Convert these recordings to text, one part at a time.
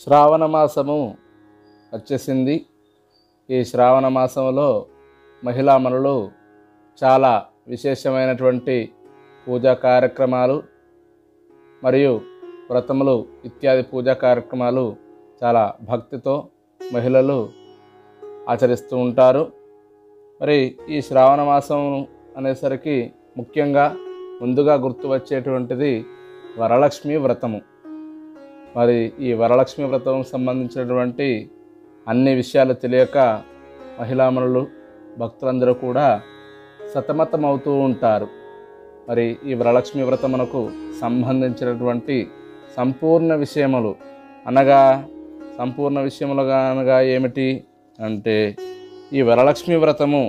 శ్రావణ మాసము వచ్చేసింది ఈ శ్రావణ మాసంలో మహిళామణులు చాలా విశేషమైనటువంటి పూజా కార్యక్రమాలు మరియు వ్రతములు ఇత్యాది పూజా కార్యక్రమాలు చాలా భక్తితో మహిళలు ఆచరిస్తూ ఉంటారు మరి ఈ శ్రావణ మాసం అనేసరికి ముఖ్యంగా ముందుగా గుర్తు వచ్చేటువంటిది వరలక్ష్మి వ్రతము మరి ఈ వరలక్ష్మి వ్రతం సంబంధించినటువంటి అన్ని విషయాలు తెలియక మహిళామణులు భక్తులందరూ కూడా సతమతం అవుతూ ఉంటారు మరి ఈ వరలక్ష్మి వ్రతమునకు సంబంధించినటువంటి సంపూర్ణ విషయములు అనగా సంపూర్ణ విషయములుగా అనగా ఏమిటి అంటే ఈ వరలక్ష్మి వ్రతము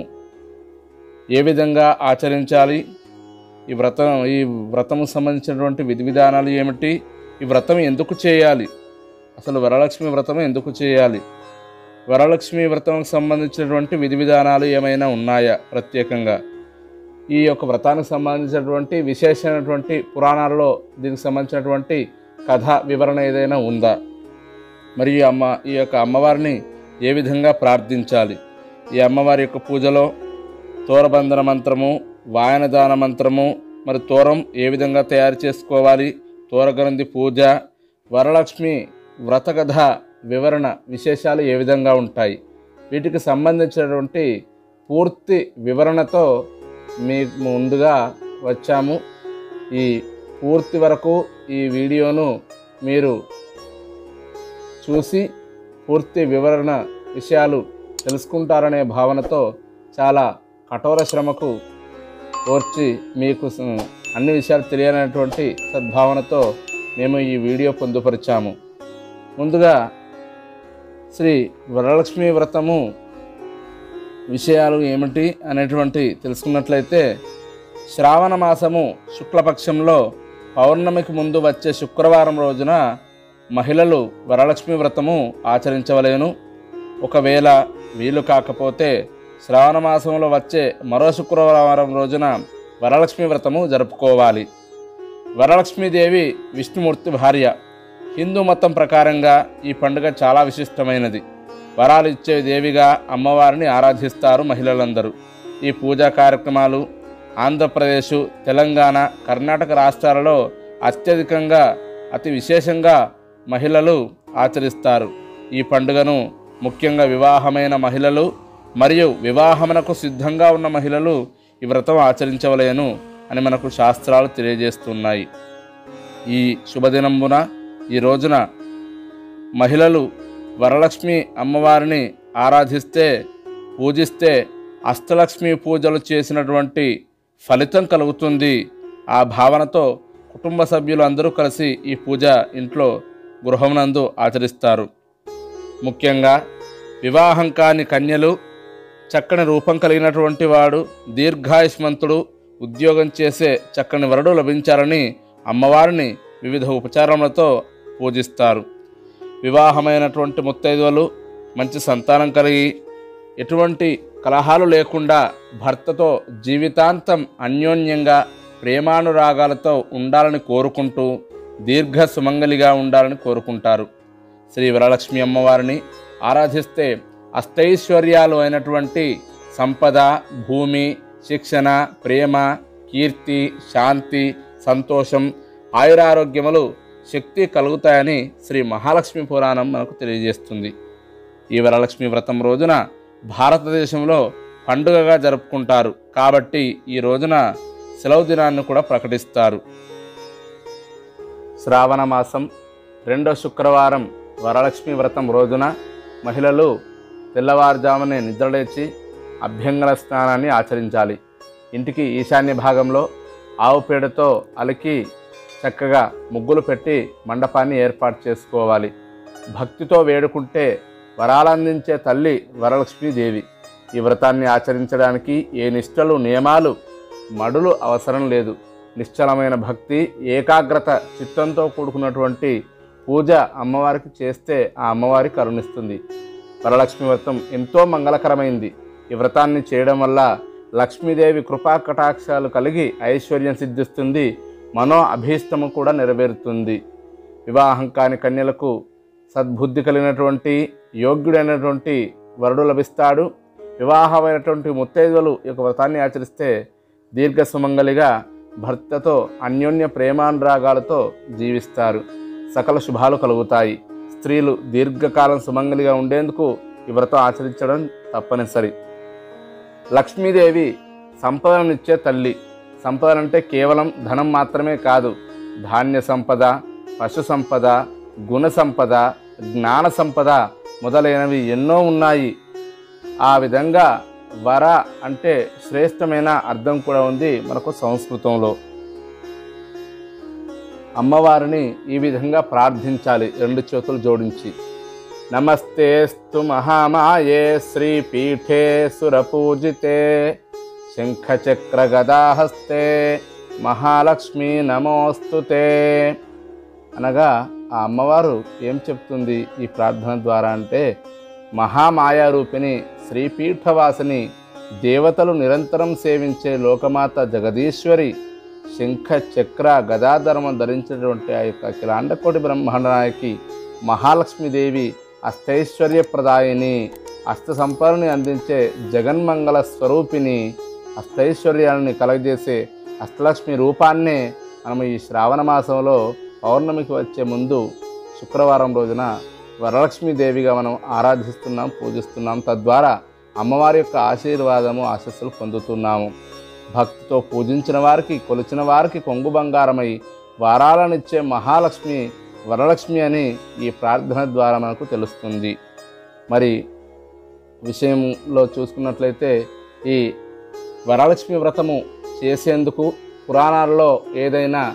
ఏ విధంగా ఆచరించాలి ఈ వ్రతం ఈ వ్రతము సంబంధించినటువంటి విధి విధానాలు ఏమిటి ఈ వ్రతం ఎందుకు చేయాలి అసలు వరలక్ష్మి వ్రతం ఎందుకు చేయాలి వరలక్ష్మి వ్రతంకు సంబంధించినటువంటి విధి విధానాలు ఏమైనా ఉన్నాయా ప్రత్యేకంగా ఈ యొక్క వ్రతానికి సంబంధించినటువంటి విశేషమైనటువంటి పురాణాలలో దీనికి సంబంధించినటువంటి కథ వివరణ ఏదైనా ఉందా మరియు ఈ అమ్మ ఈ యొక్క అమ్మవారిని ఏ విధంగా ప్రార్థించాలి ఈ అమ్మవారి యొక్క పూజలో తోరబంధన మంత్రము వాయనదాన మంత్రము మరి తోరం ఏ విధంగా తయారు చేసుకోవాలి తోరగరంది పూజ వరలక్ష్మి వ్రతకథ వివరణ విశేషాలు ఏ విధంగా ఉంటాయి వీటికి సంబంధించినటువంటి పూర్తి వివరణతో మీ ముందుగా వచ్చాము ఈ పూర్తి వరకు ఈ వీడియోను మీరు చూసి పూర్తి వివరణ విషయాలు తెలుసుకుంటారనే భావనతో చాలా కఠోర శ్రమకు ఓర్చి మీకు స- అన్ని విషయాలు తెలియాలనేటువంటి సద్భావనతో మేము ఈ వీడియో పొందుపరిచాము ముందుగా శ్రీ వరలక్ష్మి వ్రతము విషయాలు ఏమిటి అనేటువంటి తెలుసుకున్నట్లయితే శ్రావణ మాసము శుక్లపక్షంలో పౌర్ణమికి ముందు వచ్చే శుక్రవారం రోజున మహిళలు వరలక్ష్మి వ్రతము ఆచరించవలేను ఒకవేళ వీలు కాకపోతే శ్రావణ మాసంలో వచ్చే మరో శుక్రవారం రోజున వరలక్ష్మి వ్రతము జరుపుకోవాలి వరలక్ష్మీదేవి విష్ణుమూర్తి భార్య హిందూ మతం ప్రకారంగా ఈ పండుగ చాలా విశిష్టమైనది వరాలు ఇచ్చే దేవిగా అమ్మవారిని ఆరాధిస్తారు మహిళలందరూ ఈ పూజా కార్యక్రమాలు ఆంధ్రప్రదేశ్ తెలంగాణ కర్ణాటక రాష్ట్రాలలో అత్యధికంగా అతి విశేషంగా మహిళలు ఆచరిస్తారు ఈ పండుగను ముఖ్యంగా వివాహమైన మహిళలు మరియు వివాహమునకు సిద్ధంగా ఉన్న మహిళలు ఈ వ్రతం ఆచరించవలేను అని మనకు శాస్త్రాలు తెలియజేస్తున్నాయి ఈ శుభదినంబున ఈ రోజున మహిళలు వరలక్ష్మి అమ్మవారిని ఆరాధిస్తే పూజిస్తే అష్టలక్ష్మి పూజలు చేసినటువంటి ఫలితం కలుగుతుంది ఆ భావనతో కుటుంబ సభ్యులు అందరూ కలిసి ఈ పూజ ఇంట్లో గృహమునందు ఆచరిస్తారు ముఖ్యంగా వివాహం కాని కన్యలు చక్కని రూపం కలిగినటువంటి వాడు దీర్ఘాయుష్మంతుడు ఉద్యోగం చేసే చక్కని వరుడు లభించాలని అమ్మవారిని వివిధ ఉపచారములతో పూజిస్తారు వివాహమైనటువంటి ముత్తైదువలు మంచి సంతానం కలిగి ఎటువంటి కలహాలు లేకుండా భర్తతో జీవితాంతం అన్యోన్యంగా ప్రేమానురాగాలతో ఉండాలని కోరుకుంటూ దీర్ఘ సుమంగలిగా ఉండాలని కోరుకుంటారు శ్రీ వరలక్ష్మి అమ్మవారిని ఆరాధిస్తే అష్టైశ్వర్యాలు అయినటువంటి సంపద భూమి శిక్షణ ప్రేమ కీర్తి శాంతి సంతోషం ఆయురారోగ్యములు శక్తి కలుగుతాయని శ్రీ మహాలక్ష్మి పురాణం మనకు తెలియజేస్తుంది ఈ వరలక్ష్మి వ్రతం రోజున భారతదేశంలో పండుగగా జరుపుకుంటారు కాబట్టి ఈ రోజున సెలవు దినాన్ని కూడా ప్రకటిస్తారు శ్రావణ మాసం రెండో శుక్రవారం వరలక్ష్మి వ్రతం రోజున మహిళలు తెల్లవారుజామునే నిద్రలేచి అభ్యంగన స్నానాన్ని ఆచరించాలి ఇంటికి ఈశాన్య భాగంలో ఆవు పేడతో అలికి చక్కగా ముగ్గులు పెట్టి మండపాన్ని ఏర్పాటు చేసుకోవాలి భక్తితో వేడుకుంటే వరాలందించే తల్లి వరలక్ష్మీదేవి ఈ వ్రతాన్ని ఆచరించడానికి ఏ నిష్టలు నియమాలు మడులు అవసరం లేదు నిశ్చలమైన భక్తి ఏకాగ్రత చిత్తంతో కూడుకున్నటువంటి పూజ అమ్మవారికి చేస్తే ఆ అమ్మవారి కరుణిస్తుంది వరలక్ష్మి వ్రతం ఎంతో మంగళకరమైంది ఈ వ్రతాన్ని చేయడం వల్ల లక్ష్మీదేవి కృపా కటాక్షాలు కలిగి ఐశ్వర్యం సిద్ధిస్తుంది మనో అభీష్టము కూడా నెరవేరుతుంది వివాహం కాని కన్యలకు సద్బుద్ధి కలిగినటువంటి యోగ్యుడైనటువంటి వరుడు లభిస్తాడు వివాహమైనటువంటి ముత్తైదువులు ఈ యొక్క వ్రతాన్ని ఆచరిస్తే దీర్ఘ సుమంగలిగా భర్తతో అన్యోన్య ప్రేమానురాగాలతో జీవిస్తారు సకల శుభాలు కలుగుతాయి స్త్రీలు దీర్ఘకాలం సుమంగలిగా ఉండేందుకు ఈ వ్రతం ఆచరించడం తప్పనిసరి లక్ష్మీదేవి సంపదనిచ్చే తల్లి సంపదలంటే కేవలం ధనం మాత్రమే కాదు ధాన్య సంపద పశు సంపద గుణ సంపద జ్ఞాన సంపద మొదలైనవి ఎన్నో ఉన్నాయి ఆ విధంగా వర అంటే శ్రేష్టమైన అర్థం కూడా ఉంది మనకు సంస్కృతంలో అమ్మవారిని ఈ విధంగా ప్రార్థించాలి రెండు చేతులు జోడించి నమస్తేస్తు మహామాయే శ్రీపీఠే సురపూజితే శంఖచక్ర గదాహస్తే మహాలక్ష్మి నమోస్తుతే అనగా ఆ అమ్మవారు ఏం చెప్తుంది ఈ ప్రార్థన ద్వారా అంటే మహామాయారూపిణి శ్రీపీఠవాసిని దేవతలు నిరంతరం సేవించే లోకమాత జగదీశ్వరి శంఖ చక్ర గదాధర్మం ధరించినటువంటి ఆ యొక్క అఖిలాండకోటి బ్రహ్మాండానికి మహాలక్ష్మీదేవి అష్టైశ్వర్యప్రదాయిని అష్ట సంపదని అందించే జగన్మంగళ స్వరూపిణి అష్టైశ్వర్యాలని కలగజేసే అష్టలక్ష్మి రూపాన్నే మనం ఈ శ్రావణ మాసంలో పౌర్ణమికి వచ్చే ముందు శుక్రవారం రోజున వరలక్ష్మీదేవిగా మనం ఆరాధిస్తున్నాం పూజిస్తున్నాం తద్వారా అమ్మవారి యొక్క ఆశీర్వాదము ఆశస్సులు పొందుతున్నాము భక్తితో పూజించిన వారికి కొలిచిన వారికి కొంగు బంగారమై వారాలనిచ్చే మహాలక్ష్మి వరలక్ష్మి అని ఈ ప్రార్థన ద్వారా మనకు తెలుస్తుంది మరి విషయంలో చూసుకున్నట్లయితే ఈ వరలక్ష్మి వ్రతము చేసేందుకు పురాణాల్లో ఏదైనా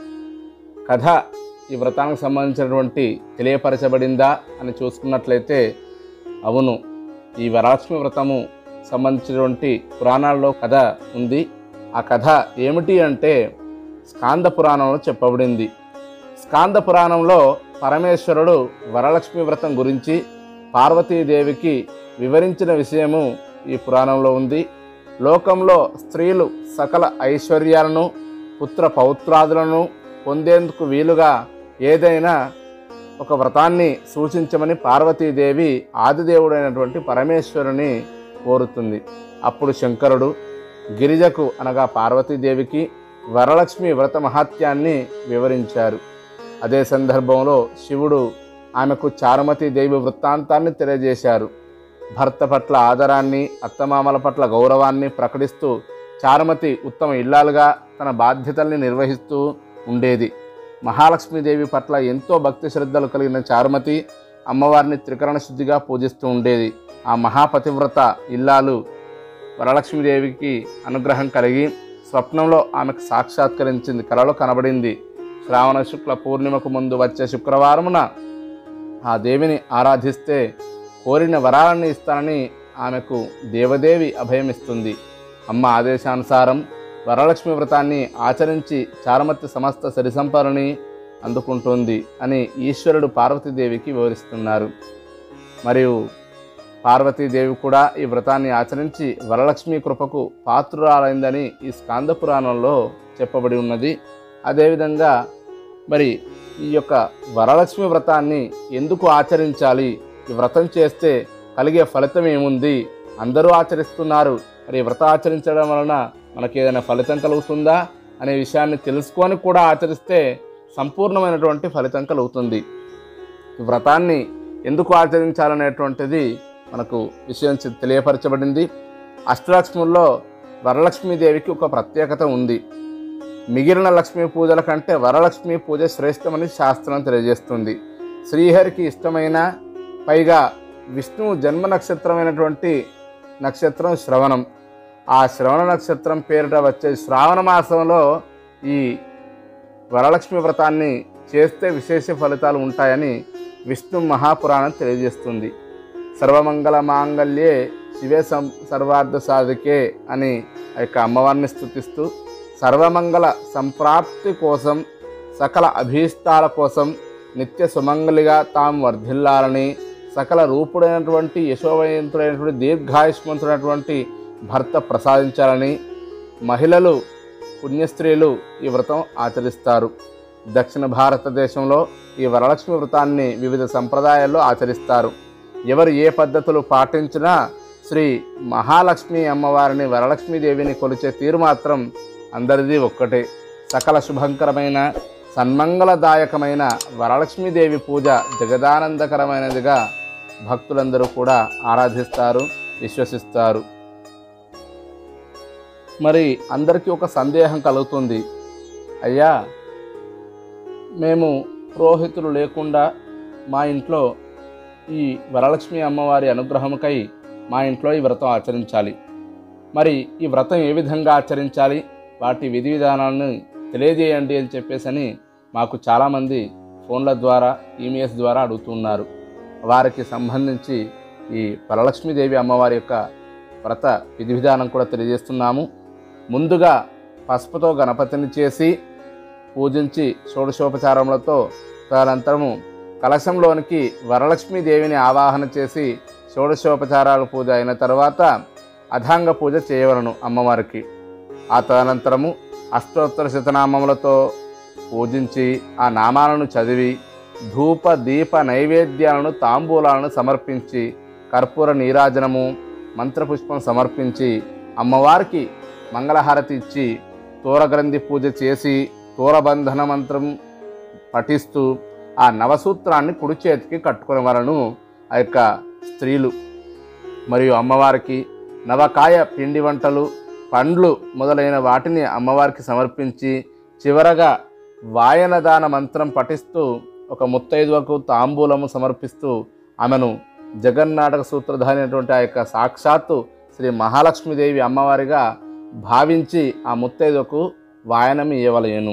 కథ ఈ వ్రతానికి సంబంధించినటువంటి తెలియపరచబడిందా అని చూసుకున్నట్లయితే అవును ఈ వరలక్ష్మి వ్రతము సంబంధించినటువంటి పురాణాల్లో కథ ఉంది ఆ కథ ఏమిటి అంటే స్కాంద పురాణంలో చెప్పబడింది స్కాంద పురాణంలో పరమేశ్వరుడు వరలక్ష్మి వ్రతం గురించి పార్వతీదేవికి వివరించిన విషయము ఈ పురాణంలో ఉంది లోకంలో స్త్రీలు సకల ఐశ్వర్యాలను పుత్ర పౌత్రాదులను పొందేందుకు వీలుగా ఏదైనా ఒక వ్రతాన్ని సూచించమని పార్వతీదేవి ఆదిదేవుడైనటువంటి పరమేశ్వరుని కోరుతుంది అప్పుడు శంకరుడు గిరిజకు అనగా పార్వతీదేవికి వరలక్ష్మి వ్రత మహాత్యాన్ని వివరించారు అదే సందర్భంలో శివుడు ఆమెకు చారుమతి దేవి వృత్తాంతాన్ని తెలియజేశారు భర్త పట్ల ఆదరాన్ని అత్తమామల పట్ల గౌరవాన్ని ప్రకటిస్తూ చారుమతి ఉత్తమ ఇల్లాలుగా తన బాధ్యతల్ని నిర్వహిస్తూ ఉండేది మహాలక్ష్మీదేవి పట్ల ఎంతో భక్తి శ్రద్ధలు కలిగిన చారుమతి అమ్మవారిని త్రికరణ శుద్ధిగా పూజిస్తూ ఉండేది ఆ మహాపతివ్రత ఇల్లాలు వరలక్ష్మీదేవికి అనుగ్రహం కలిగి స్వప్నంలో ఆమెకు సాక్షాత్కరించింది కలలో కనబడింది శ్రావణ శుక్ల పూర్ణిమకు ముందు వచ్చే శుక్రవారమున ఆ దేవిని ఆరాధిస్తే కోరిన వరాలన్నీ ఇస్తానని ఆమెకు దేవదేవి అభయమిస్తుంది అమ్మ ఆదేశానుసారం వరలక్ష్మి వ్రతాన్ని ఆచరించి చారమతి సమస్త సరిసంపరని అందుకుంటుంది అని ఈశ్వరుడు పార్వతీదేవికి వివరిస్తున్నారు మరియు పార్వతీదేవి కూడా ఈ వ్రతాన్ని ఆచరించి వరలక్ష్మి కృపకు పాత్రురాలైందని ఈ స్కాంద పురాణంలో చెప్పబడి ఉన్నది అదేవిధంగా మరి ఈ యొక్క వరలక్ష్మి వ్రతాన్ని ఎందుకు ఆచరించాలి ఈ వ్రతం చేస్తే కలిగే ఫలితం ఏముంది అందరూ ఆచరిస్తున్నారు మరి ఈ వ్రతం ఆచరించడం వలన మనకి ఏదైనా ఫలితం కలుగుతుందా అనే విషయాన్ని తెలుసుకొని కూడా ఆచరిస్తే సంపూర్ణమైనటువంటి ఫలితం కలుగుతుంది ఈ వ్రతాన్ని ఎందుకు ఆచరించాలనేటువంటిది మనకు విషయం చె- తెలియపరచబడింది అష్టలక్ష్ముల్లో వరలక్ష్మీదేవికి ఒక ప్రత్యేకత ఉంది మిగిలిన లక్ష్మీ పూజల కంటే వరలక్ష్మి పూజ శ్రేష్టమని శాస్త్రం తెలియజేస్తుంది శ్రీహరికి ఇష్టమైన పైగా విష్ణువు జన్మ నక్షత్రమైనటువంటి నక్షత్రం శ్రవణం ఆ శ్రవణ నక్షత్రం పేరిట వచ్చే శ్రావణ మాసంలో ఈ వరలక్ష్మి వ్రతాన్ని చేస్తే విశేష ఫలితాలు ఉంటాయని విష్ణు మహాపురాణం తెలియజేస్తుంది సర్వమంగళ మాంగళ్యే శివే సం సర్వార్థ సాధికే అని ఆ యొక్క అమ్మవారిని స్థుతిస్తూ సర్వమంగళ సంప్రాప్తి కోసం సకల అభీష్టాల కోసం నిత్య సుమంగళిగా తాము వర్ధిల్లాలని సకల రూపుడైనటువంటి యశోవయంతుడైనటువంటి దీర్ఘాయుష్మంతుడైనటువంటి భర్త ప్రసాదించాలని మహిళలు పుణ్యస్త్రీలు ఈ వ్రతం ఆచరిస్తారు దక్షిణ భారతదేశంలో ఈ వరలక్ష్మి వ్రతాన్ని వివిధ సంప్రదాయాల్లో ఆచరిస్తారు ఎవరు ఏ పద్ధతులు పాటించినా శ్రీ మహాలక్ష్మి అమ్మవారిని వరలక్ష్మీదేవిని కొలిచే తీరు మాత్రం అందరిది ఒక్కటే సకల శుభంకరమైన సన్మంగళదాయకమైన వరలక్ష్మీదేవి పూజ జగదానందకరమైనదిగా భక్తులందరూ కూడా ఆరాధిస్తారు విశ్వసిస్తారు మరి అందరికీ ఒక సందేహం కలుగుతుంది అయ్యా మేము పురోహితులు లేకుండా మా ఇంట్లో ఈ వరలక్ష్మి అమ్మవారి అనుగ్రహముకై మా ఇంట్లో ఈ వ్రతం ఆచరించాలి మరి ఈ వ్రతం ఏ విధంగా ఆచరించాలి వాటి విధి విధానాలను తెలియజేయండి అని చెప్పేసని మాకు చాలామంది ఫోన్ల ద్వారా ఈమెయిల్స్ ద్వారా అడుగుతున్నారు వారికి సంబంధించి ఈ వరలక్ష్మీదేవి అమ్మవారి యొక్క వ్రత విధి విధానం కూడా తెలియజేస్తున్నాము ముందుగా పసుపుతో గణపతిని చేసి పూజించి షోడశోపచారములతో తదనంతరము కలశంలోనికి వరలక్ష్మీదేవిని ఆవాహన చేసి షోడశోపచారాల పూజ అయిన తర్వాత అధాంగ పూజ చేయవలను అమ్మవారికి ఆ తదనంతరము అష్టోత్తర శతనామములతో పూజించి ఆ నామాలను చదివి ధూప దీప నైవేద్యాలను తాంబూలాలను సమర్పించి కర్పూర నీరాజనము మంత్రపుష్పం సమర్పించి అమ్మవారికి మంగళహారతి ఇచ్చి తోరగ్రంథి పూజ చేసి తోరబంధన మంత్రం పఠిస్తూ ఆ నవసూత్రాన్ని కుడి చేతికి కట్టుకునే వలను ఆ యొక్క స్త్రీలు మరియు అమ్మవారికి నవకాయ పిండి వంటలు పండ్లు మొదలైన వాటిని అమ్మవారికి సమర్పించి చివరగా వాయనదాన మంత్రం పఠిస్తూ ఒక ముత్తైదువకు తాంబూలము సమర్పిస్తూ ఆమెను జగన్నాటక సూత్రధారి అయినటువంటి ఆ యొక్క సాక్షాత్తు శ్రీ మహాలక్ష్మీదేవి అమ్మవారిగా భావించి ఆ ముత్తైదువకు వాయనం ఇవ్వలేను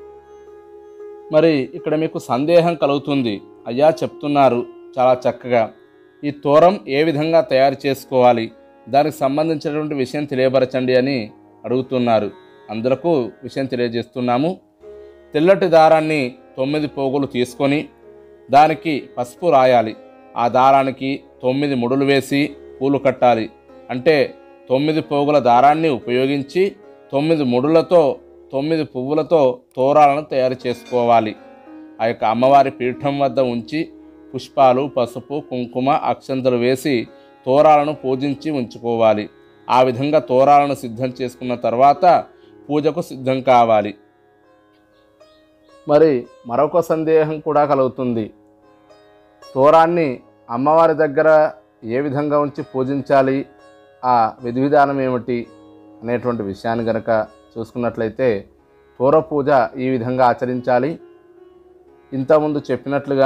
మరి ఇక్కడ మీకు సందేహం కలుగుతుంది అయ్యా చెప్తున్నారు చాలా చక్కగా ఈ తోరం ఏ విధంగా తయారు చేసుకోవాలి దానికి సంబంధించినటువంటి విషయం తెలియపరచండి అని అడుగుతున్నారు అందరకు విషయం తెలియజేస్తున్నాము తెల్లటి దారాన్ని తొమ్మిది పోగులు తీసుకొని దానికి పసుపు రాయాలి ఆ దారానికి తొమ్మిది ముడులు వేసి పూలు కట్టాలి అంటే తొమ్మిది పోగుల దారాన్ని ఉపయోగించి తొమ్మిది ముడులతో తొమ్మిది పువ్వులతో తోరాలను తయారు చేసుకోవాలి ఆ యొక్క అమ్మవారి పీఠం వద్ద ఉంచి పుష్పాలు పసుపు కుంకుమ అక్షంతలు వేసి తోరాలను పూజించి ఉంచుకోవాలి ఆ విధంగా తోరాలను సిద్ధం చేసుకున్న తర్వాత పూజకు సిద్ధం కావాలి మరి మరొక సందేహం కూడా కలుగుతుంది తోరాన్ని అమ్మవారి దగ్గర ఏ విధంగా ఉంచి పూజించాలి ఆ విధి విధానం ఏమిటి అనేటువంటి విషయాన్ని గనక చూసుకున్నట్లయితే తోర పూజ ఈ విధంగా ఆచరించాలి ఇంతకుముందు చెప్పినట్లుగా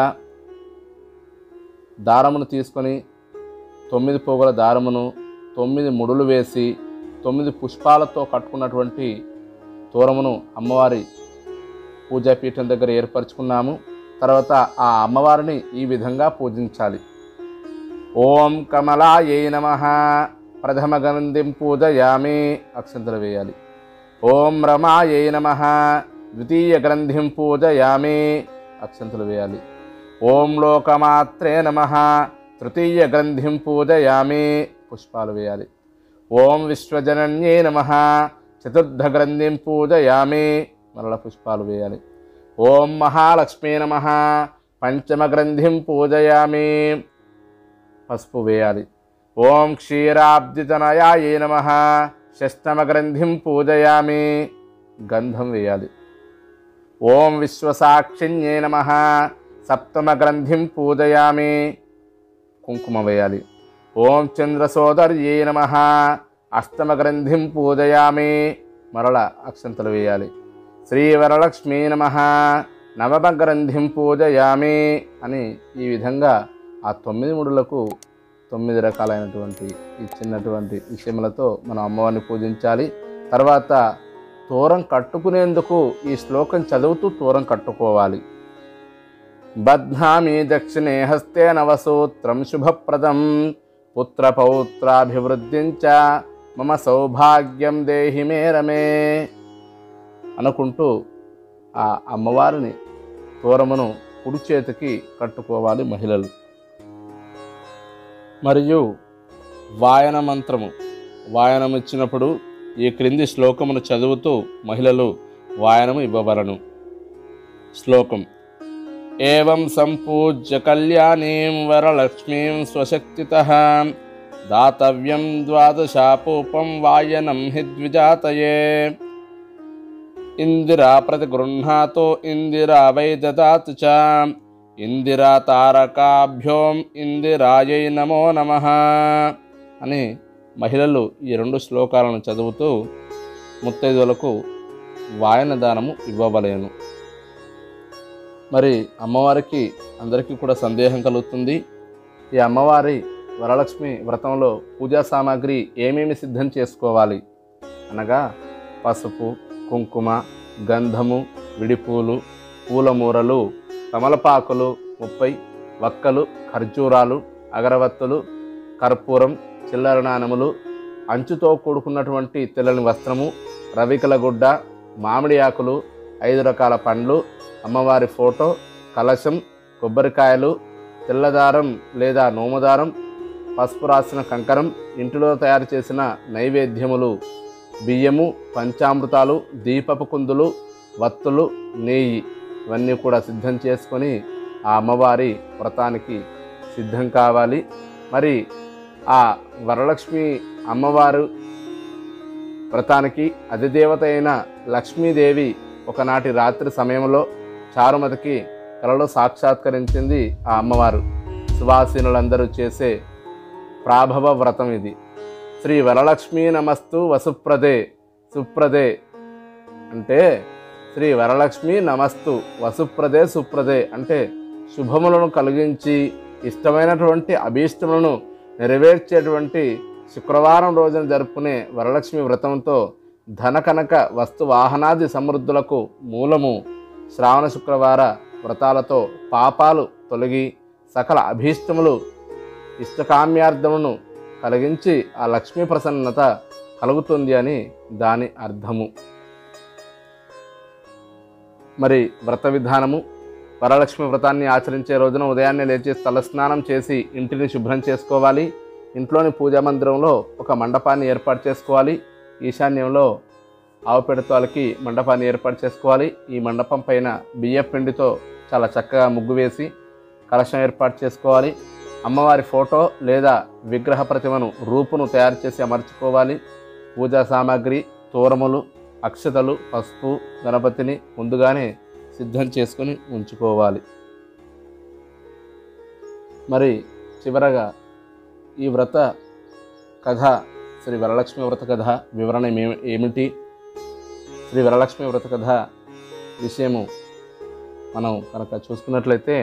దారమును తీసుకొని తొమ్మిది పోగుల దారమును తొమ్మిది ముడులు వేసి తొమ్మిది పుష్పాలతో కట్టుకున్నటువంటి తోరమును అమ్మవారి పూజాపీఠం దగ్గర ఏర్పరచుకున్నాము తర్వాత ఆ అమ్మవారిని ఈ విధంగా పూజించాలి ఓం కమలాయై నమ ప్రథమ గంధిం పూజయామి అక్షంతలు వేయాలి ఓం రమాయై నమ ద్వితీయ గ్రంథిం పూజయామి అక్షంతలు వేయాలి ఓం లోకమాత్రే నమ తృతీయ గ్రంథిం పూజయామి పుష్పాలు వేయాలి ఓం విశ్వజనన్యే నమ చతుర్థ గ్రంథిం పూజయామి మరల పుష్పాలు వేయాలి ఓం మహాలక్ష్మీ నమ పంచమ గ్రంథిం పూజయామి పసుపు వేయాలి ఓం క్షీరాబ్దితనయాయే నమ షష్టమ గ్రంథిం పూజయామి గంధం వేయాలి ఓం విశ్వసాక్షిణ్యే నమ సప్తమ గ్రంథిం పూజయామి కుంకుమ వేయాలి ఓం చంద్రసోదర్యే నమ అష్టమ గ్రంథిం పూజయామి మరల అక్షంతలు వేయాలి శ్రీ వరలక్ష్మీ నమ నవమ గ్రంథిం పూజయామి అని ఈ విధంగా ఆ తొమ్మిది ముడులకు తొమ్మిది రకాలైనటువంటి ఇచ్చినటువంటి విషయములతో మనం అమ్మవారిని పూజించాలి తర్వాత తోరం కట్టుకునేందుకు ఈ శ్లోకం చదువుతూ తోరం కట్టుకోవాలి బధ్నామి దక్షిణే హస్తే నవసూత్రం శుభప్రదం పుత్రపౌత్రాభివృద్ధించ మమ సౌభాగ్యం దేహి మే రమే అనుకుంటూ ఆ అమ్మవారిని తోరమును కుడి చేతికి కట్టుకోవాలి మహిళలు మరియు వాయన మంత్రము వాయనం ఇచ్చినప్పుడు ఈ క్రింది శ్లోకమును చదువుతూ మహిళలు వాయనము ఇవ్వవలను శ్లోకం ఏం సంపూజ్య కళ్యాణీం వరలక్ష్మీం స్వశక్తితః దాతవ్యం ద్వాదశాపూపం వాయనం హి ద్విజాతయే ఇందిరా ప్రతిగృహ్ణాతో ఇందిరా వై దదాతు చ ఇందిరా తారకాభ్యోం ఇందిరాయై నమో నమ అని మహిళలు ఈ రెండు శ్లోకాలను చదువుతూ ముత్తైదువులకు వాయన దానము ఇవ్వవలేను మరి అమ్మవారికి అందరికీ కూడా సందేహం కలుగుతుంది ఈ అమ్మవారి వరలక్ష్మి వ్రతంలో పూజా సామాగ్రి ఏమేమి సిద్ధం చేసుకోవాలి అనగా పసుపు కుంకుమ గంధము విడిపూలు పూలమూరలు తమలపాకులు ముప్పై వక్కలు ఖర్జూరాలు అగరవత్తులు కర్పూరం చిల్లర నాణములు అంచుతో కూడుకున్నటువంటి తెల్లని వస్త్రము రవికల గుడ్డ మామిడి ఆకులు ఐదు రకాల పండ్లు అమ్మవారి ఫోటో కలశం కొబ్బరికాయలు తెల్లదారం లేదా నోముదారం పసుపు రాసిన కంకరం ఇంటిలో తయారు చేసిన నైవేద్యములు బియ్యము పంచామృతాలు దీపపు కుందులు వత్తులు నెయ్యి ఇవన్నీ కూడా సిద్ధం చేసుకొని ఆ అమ్మవారి వ్రతానికి సిద్ధం కావాలి మరి ఆ వరలక్ష్మి అమ్మవారు వ్రతానికి అధిదేవత అయిన లక్ష్మీదేవి ఒకనాటి రాత్రి సమయంలో చారుమతికి కలలో సాక్షాత్కరించింది ఆ అమ్మవారు సువాసీనులందరూ చేసే ప్రాభవ వ్రతం ఇది శ్రీ వరలక్ష్మీ నమస్తు వసుప్రదే సుప్రదే అంటే శ్రీ వరలక్ష్మి నమస్తు వసుప్రదే సుప్రదే అంటే శుభములను కలిగించి ఇష్టమైనటువంటి అభీష్టములను నెరవేర్చేటువంటి శుక్రవారం రోజున జరుపుకునే వరలక్ష్మి వ్రతంతో ధన కనక వస్తు వాహనాది సమృద్ధులకు మూలము శ్రావణ శుక్రవార వ్రతాలతో పాపాలు తొలగి సకల అభీష్టములు ఇష్టకామ్యార్థమును కలిగించి ఆ లక్ష్మీ ప్రసన్నత కలుగుతుంది అని దాని అర్థము మరి వ్రత విధానము వరలక్ష్మి వ్రతాన్ని ఆచరించే రోజున ఉదయాన్నే లేచి తలస్నానం చేసి ఇంటిని శుభ్రం చేసుకోవాలి ఇంట్లోని పూజా మందిరంలో ఒక మండపాన్ని ఏర్పాటు చేసుకోవాలి ఈశాన్యంలో ఆవు పెడతాలకి మండపాన్ని ఏర్పాటు చేసుకోవాలి ఈ మండపం పైన బియ్యం పిండితో చాలా చక్కగా ముగ్గు వేసి కలశం ఏర్పాటు చేసుకోవాలి అమ్మవారి ఫోటో లేదా విగ్రహ ప్రతిమను రూపును తయారు చేసి అమర్చుకోవాలి పూజా సామాగ్రి తూరములు అక్షతలు పసుపు గణపతిని ముందుగానే సిద్ధం చేసుకొని ఉంచుకోవాలి మరి చివరగా ఈ వ్రత కథ శ్రీ వరలక్ష్మి వ్రత కథ వివరణ ఏమి- ఏమిటి శ్రీ వరలక్ష్మి వ్రత కథ విషయము మనం కనుక చూసుకున్నట్లయితే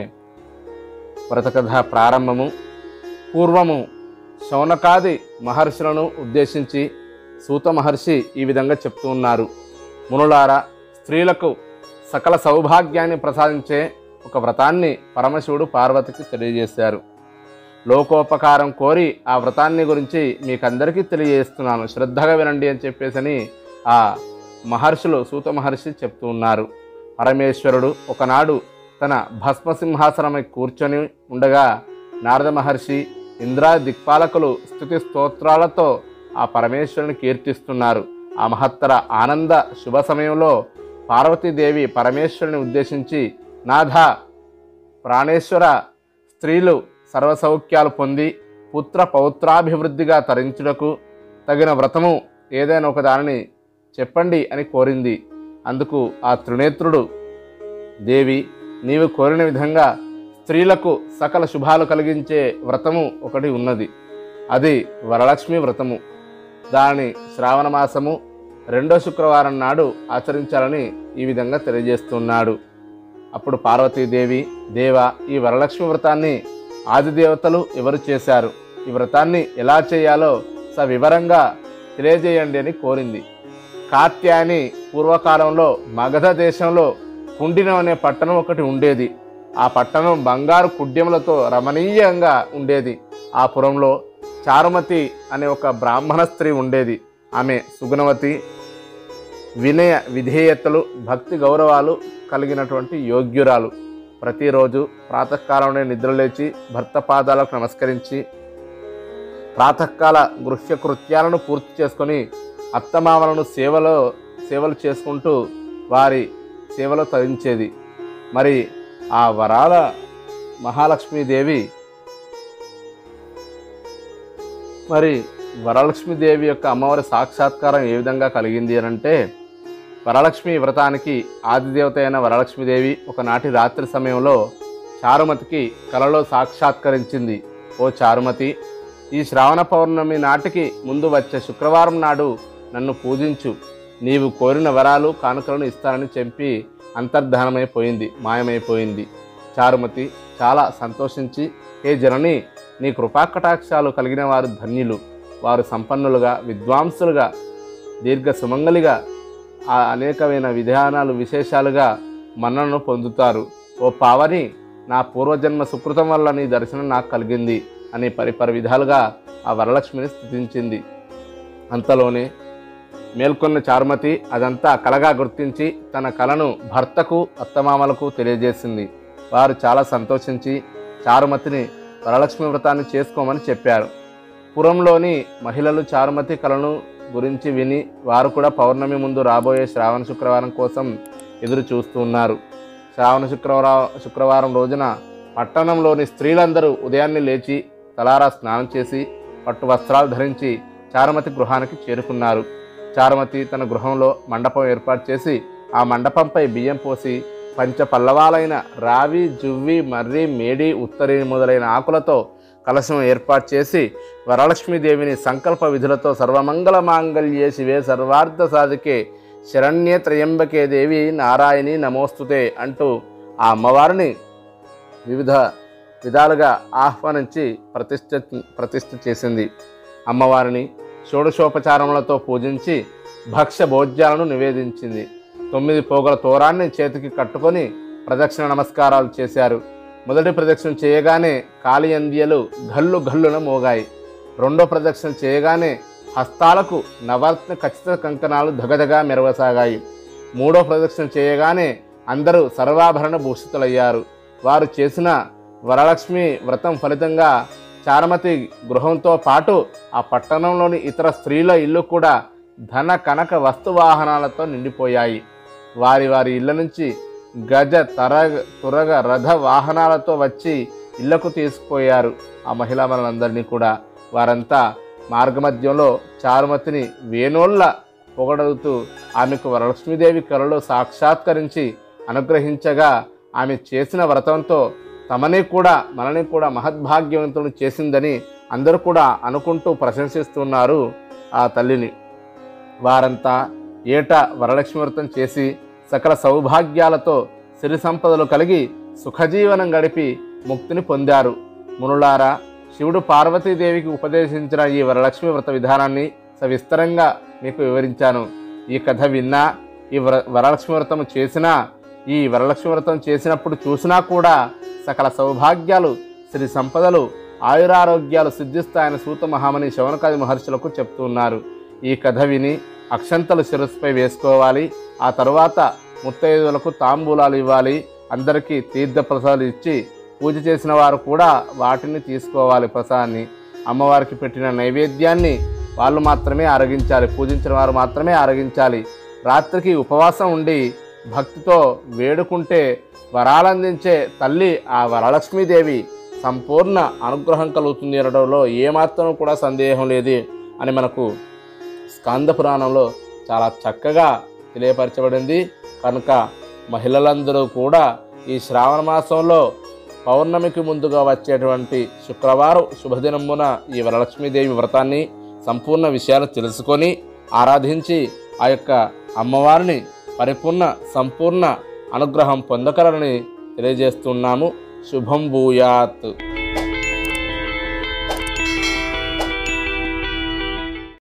వ్రత కథ ప్రారంభము పూర్వము శౌనకాది మహర్షులను ఉద్దేశించి సూత మహర్షి ఈ విధంగా చెప్తూ ఉన్నారు మునులారా స్త్రీలకు సకల సౌభాగ్యాన్ని ప్రసాదించే ఒక వ్రతాన్ని పరమశివుడు పార్వతికి తెలియజేశారు లోకోపకారం కోరి ఆ వ్రతాన్ని గురించి మీకందరికీ తెలియజేస్తున్నాను శ్రద్ధగా వినండి అని చెప్పేసని ఆ మహర్షులు సూత మహర్షి చెప్తూ ఉన్నారు పరమేశ్వరుడు ఒకనాడు తన భస్మసింహాసనమై కూర్చొని ఉండగా నారద మహర్షి ఇంద్రా దిక్పాలకులు స్థుతి స్తోత్రాలతో ఆ పరమేశ్వరుని కీర్తిస్తున్నారు ఆ మహత్తర ఆనంద శుభ సమయంలో పార్వతీదేవి పరమేశ్వరుని ఉద్దేశించి నాథ ప్రాణేశ్వర స్త్రీలు సర్వసౌఖ్యాలు పొంది పుత్ర పౌత్రాభివృద్ధిగా తరించుటకు తగిన వ్రతము ఏదైనా ఒక దానిని చెప్పండి అని కోరింది అందుకు ఆ త్రినేత్రుడు దేవి నీవు కోరిన విధంగా స్త్రీలకు సకల శుభాలు కలిగించే వ్రతము ఒకటి ఉన్నది అది వరలక్ష్మి వ్రతము దానిని శ్రావణ మాసము రెండో శుక్రవారం నాడు ఆచరించాలని ఈ విధంగా తెలియజేస్తున్నాడు అప్పుడు పార్వతీదేవి దేవ ఈ వరలక్ష్మి వ్రతాన్ని ఆదిదేవతలు ఎవరు చేశారు ఈ వ్రతాన్ని ఎలా చేయాలో సవివరంగా తెలియజేయండి అని కోరింది కాత్యాయని పూర్వకాలంలో మగధ దేశంలో కుండినం అనే పట్టణం ఒకటి ఉండేది ఆ పట్టణం బంగారు కుడ్యములతో రమణీయంగా ఉండేది ఆ పురంలో చారుమతి అనే ఒక బ్రాహ్మణ స్త్రీ ఉండేది ఆమె సుగుణవతి వినయ విధేయతలు భక్తి గౌరవాలు కలిగినటువంటి యోగ్యురాలు ప్రతిరోజు ప్రాతకాలంలో నిద్రలేచి భర్త పాదాలకు నమస్కరించి ప్రాతకాల గృహ్య కృత్యాలను పూర్తి చేసుకొని అత్తమామలను సేవలో సేవలు చేసుకుంటూ వారి సేవలో తరించేది మరి ఆ వరాల మహాలక్ష్మీదేవి మరి వరలక్ష్మీదేవి యొక్క అమ్మవారి సాక్షాత్కారం ఏ విధంగా కలిగింది అని అంటే వరలక్ష్మి వ్రతానికి ఆదిదేవత అయిన వరలక్ష్మీదేవి ఒకనాటి రాత్రి సమయంలో చారుమతికి కలలో సాక్షాత్కరించింది ఓ చారుమతి ఈ శ్రావణ పౌర్ణమి నాటికి ముందు వచ్చే శుక్రవారం నాడు నన్ను పూజించు నీవు కోరిన వరాలు కానుకలను ఇస్తానని చెప్పి అంతర్ధానమైపోయింది మాయమైపోయింది చారుమతి చాలా సంతోషించి హే జనని నీ కృపాకటాక్షాలు కలిగిన వారు ధన్యులు వారు సంపన్నులుగా విద్వాంసులుగా దీర్ఘ సుమంగలిగా ఆ అనేకమైన విధానాలు విశేషాలుగా మన్ననను పొందుతారు ఓ పావని నా పూర్వజన్మ సుకృతం వల్ల నీ దర్శనం నాకు కలిగింది అని పరిపర విధాలుగా ఆ వరలక్ష్మిని స్థుతించింది అంతలోనే మేల్కొన్న చారుమతి అదంతా కలగా గుర్తించి తన కలను భర్తకు అత్తమామలకు తెలియజేసింది వారు చాలా సంతోషించి చారుమతిని వరలక్ష్మి వ్రతాన్ని చేసుకోమని చెప్పారు పురంలోని మహిళలు చారుమతి కలను గురించి విని వారు కూడా పౌర్ణమి ముందు రాబోయే శ్రావణ శుక్రవారం కోసం ఎదురు చూస్తూ ఉన్నారు శ్రావణ శుక్రవారం శుక్రవారం రోజున పట్టణంలోని స్త్రీలందరూ ఉదయాన్నే లేచి తలారా స్నానం చేసి పట్టు వస్త్రాలు ధరించి చారుమతి గృహానికి చేరుకున్నారు చారుమతి తన గృహంలో మండపం ఏర్పాటు చేసి ఆ మండపంపై బియ్యం పోసి పంచ పల్లవాలైన రావి జువ్వి మర్రి మేడి ఉత్తరి మొదలైన ఆకులతో కలశం ఏర్పాటు చేసి వరలక్ష్మీదేవిని సంకల్ప విధులతో సర్వమంగళ మాంగళ్యే శివే సర్వార్థ సాధికే శరణ్యే త్రయంబకే దేవి నారాయణి నమోస్తుతే అంటూ ఆ అమ్మవారిని వివిధ విధాలుగా ఆహ్వానించి ప్రతిష్ఠ ప్రతిష్ఠ చేసింది అమ్మవారిని షోడశోపచారములతో పూజించి భక్ష్య భోజ్యాలను నివేదించింది తొమ్మిది పోగల తోరాన్ని చేతికి కట్టుకొని ప్రదక్షిణ నమస్కారాలు చేశారు మొదటి ప్రదక్షిణ చేయగానే కాళియందియలు గల్లు గల్లున మోగాయి రెండో ప్రదక్షిణ చేయగానే హస్తాలకు నవరత్న ఖచ్చిత కంకణాలు ధగధగా మెరవసాగాయి మూడో ప్రదక్షిణ చేయగానే అందరూ సర్వాభరణ భూషితులయ్యారు వారు చేసిన వరలక్ష్మి వ్రతం ఫలితంగా చారమతి గృహంతో పాటు ఆ పట్టణంలోని ఇతర స్త్రీల ఇల్లు కూడా ధన కనక వస్తు వాహనాలతో నిండిపోయాయి వారి వారి ఇళ్ళ నుంచి గజ తరగ తురగ రథ వాహనాలతో వచ్చి ఇళ్లకు తీసుకుపోయారు ఆ మహిళా మనందరినీ కూడా వారంతా మార్గమధ్యంలో చారుమతిని వేణోళ్ళ పొగడుతూ ఆమెకు వరలక్ష్మీదేవి కలలో సాక్షాత్కరించి అనుగ్రహించగా ఆమె చేసిన వ్రతంతో తమని కూడా మనని కూడా మహద్భాగ్యవంతులు చేసిందని అందరూ కూడా అనుకుంటూ ప్రశంసిస్తున్నారు ఆ తల్లిని వారంతా ఏటా వరలక్ష్మి వ్రతం చేసి సకల సౌభాగ్యాలతో సిరి సంపదలు కలిగి సుఖజీవనం గడిపి ముక్తిని పొందారు మునులారా శివుడు పార్వతీదేవికి ఉపదేశించిన ఈ వరలక్ష్మి వ్రత విధానాన్ని సవిస్తరంగా మీకు వివరించాను ఈ కథ విన్నా ఈ వర వరలక్ష్మి వ్రతం చేసినా ఈ వరలక్ష్మి వ్రతం చేసినప్పుడు చూసినా కూడా సకల సౌభాగ్యాలు శ్రీ సంపదలు ఆయురారోగ్యాలు సిద్ధిస్తాయని సూత మహామని శవనకాది మహర్షులకు చెప్తున్నారు ఈ కథ విని అక్షంతలు శిరస్సుపై వేసుకోవాలి ఆ తరువాత ముత్తైదువులకు తాంబూలాలు ఇవ్వాలి అందరికీ తీర్థ ప్రసాదాలు ఇచ్చి పూజ చేసిన వారు కూడా వాటిని తీసుకోవాలి ప్రసాదాన్ని అమ్మవారికి పెట్టిన నైవేద్యాన్ని వాళ్ళు మాత్రమే ఆరగించాలి పూజించిన వారు మాత్రమే ఆరగించాలి రాత్రికి ఉపవాసం ఉండి భక్తితో వేడుకుంటే వరాలందించే తల్లి ఆ వరలక్ష్మీదేవి సంపూర్ణ అనుగ్రహం కలుగుతుంది అనడంలో ఏమాత్రం కూడా సందేహం లేదు అని మనకు స్కాంద పురాణంలో చాలా చక్కగా తెలియపరచబడింది కనుక మహిళలందరూ కూడా ఈ శ్రావణ మాసంలో పౌర్ణమికి ముందుగా వచ్చేటువంటి శుక్రవారం శుభదినమున ఈ వరలక్ష్మీదేవి వ్రతాన్ని సంపూర్ణ విషయాలు తెలుసుకొని ఆరాధించి ఆ యొక్క అమ్మవారిని పరిపూర్ణ సంపూర్ణ అనుగ్రహం పొందగలరని తెలియజేస్తున్నాము శుభం భూయాత్